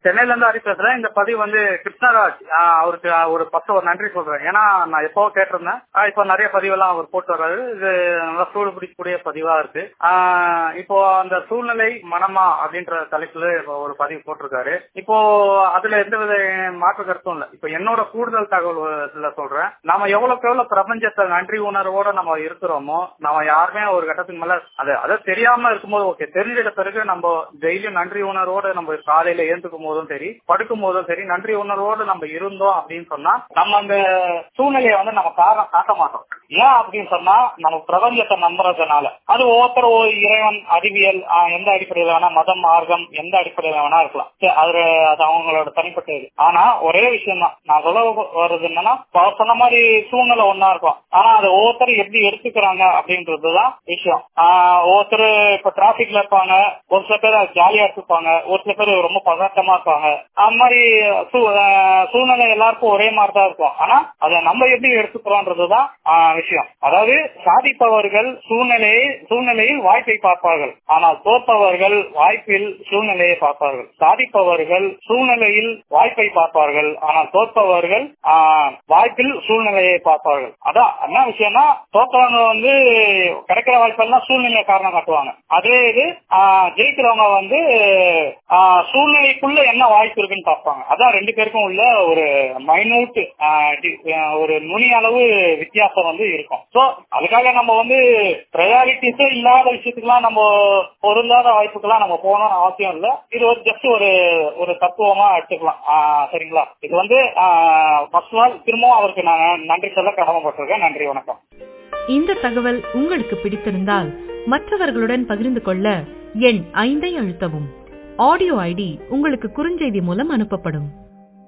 சென்னையில இருந்து ஹரி பேசுறேன் இந்த பதிவு வந்து கிருஷ்ணராஜ் ஆஹ் அவருக்கு ஒரு பத்து ஒரு நன்றி சொல்றேன் ஏன்னா நான் எப்போ கேட்டிருந்தேன் ஆஹ் இப்போ நிறைய பதிவெல்லாம் அவர் போட்டு வர்றாரு இது நல்லா சூடு பிடிக்கக்கூடிய பதிவா இருக்கு ஆஹ் இப்போ அந்த சூழ்நிலை மனமா அப்படின்ற தலைப்புல இப்போ ஒரு பதிவு போட்டிருக்காரு இப்போ அதுல எந்த வித மாற்று கருத்தும் இல்ல இப்போ என்னோட கூடுதல் தகவல் சொல்றேன் நாம எவ்வளவுக்கு எவ்வளவு பிரபஞ்சத்தை நன்றி உணர்வோட நம்ம இருக்கிறோமோ நம்ம யாருமே ஒரு கட்டத்துக்கு மேல அது அதை தெரியாம இருக்கும்போது ஓகே தெரிஞ்சிட்ட பிறகு நம்ம டெய்லியும் நன்றி உணர்வோட நம்ம காலையில ஏந்துக்கும் போதும் சரி படுக்கும் போதும் சரி நன்றி உணர்வோடு நம்ம இருந்தோம் அப்படின்னு சொன்னா நம்ம அந்த சூழ்நிலையை வந்து நம்ம காரணம் காட்ட மாட்டோம் ஏன் அப்படின்னு சொன்னா நம்ம பிரபஞ்சத்தை நம்புறதுனால அது ஒவ்வொருத்தர் ஒரு இறைவன் அறிவியல் ஆஹ், எந்த அடிப்படையில வேணா மதம் மார்க்கம் எந்த அடிப்படையில வேணா இருக்கலாம் சரி, அது அது அவங்களோட தனிப்பட்டது ஆனா ஒரே விஷயம் தான் நான் சொல்ல வர்றது என்னன்னா இப்ப அவர் சொன்ன மாதிரி சூழ்நிலை ஒன்னா இருக்கும் ஆனா அதை ஒவ்வொருத்தரும் எப்படி எடுத்துக்கிறாங்க அப்படின்றதுதான் விஷயம் ஆஹ், ஒவ்வொருத்தர் இப்ப டிராபிக்ல இருப்பாங்க ஒரு சில பேர் ஜாலியா எடுத்துப்பாங்க ஒரு சில பேர் ரொம்ப பதட்டமா இருப்பாங்க அந்த மாதிரி சூ- ஆஹ், சூழ்நிலை எல்லாருக்கும் ஒரே மாதிரி தான் இருக்கும் ஆனா அதை நம்ம எப்படி எடுத்துக்கிறோன்றதுதான் ஆஹ், விஷயம் அதாவது சாதிப்பவர்கள் சூழ்நிலையை சூழ்நிலையில் வாய்ப்பை பார்ப்பார்கள் ஆனால் தோற்பவர்கள் வாய்ப்பில் சூழ்நிலையை பார்ப்பார்கள் சாதிப்பவர்கள் சூழ்நிலையில் வாய்ப்பை பார்ப்பார்கள் ஆனால் தோற்பவர்கள் ஆஹ், வாய்ப்பில் சூழ்நிலையை பார்ப்பார்கள் அதான் என்ன விஷயம்னா தோற்றவங்க வந்து கிடைக்கிற வாய்ப்பெல்லாம் சூழ்நிலை காரணம் காட்டுவாங்க அதே இது ஆஹ், ஜெயிக்கிறவங்க வந்து ஆஹ், சூழ்நிலைக்குள்ள என்ன வாய்ப்பு இருக்குன்னு பார்ப்பாங்க அதான் ரெண்டு பேருக்கும் உள்ள ஒரு மைனூட் ஒரு நுனி அளவு வித்தியாசம் வந்து இருக்கும் சோ அதுக்காக நம்ம வந்து ப்ரையாரிட்டிஸே இல்லாத விஷயத்துக்குலாம் நம்ம பொருளாத வாய்ப்புக்கெல்லாம் நம்ம போகணும்னு அவசியம் இல்ல இது ஒரு ஜஸ்ட் ஒரு ஒரு தத்துவமா எடுத்துக்கலாம் ஆஹ், சரிங்களா இது வந்து ஃபர்ஸ்ட் ஆல் திரும்பவும் அவருக்கு நான் நன்றி சொல்ல கடமைப்பட்டிருக்கேன் நன்றி வணக்கம் இந்த தகவல் உங்களுக்கு பிடித்திருந்தால் மற்றவர்களுடன் பகிர்ந்து கொள்ள எண் ஐந்தை அழுத்தவும் ஆடியோ ஐடி உங்களுக்கு குறுஞ்செய்தி மூலம் அனுப்பப்படும்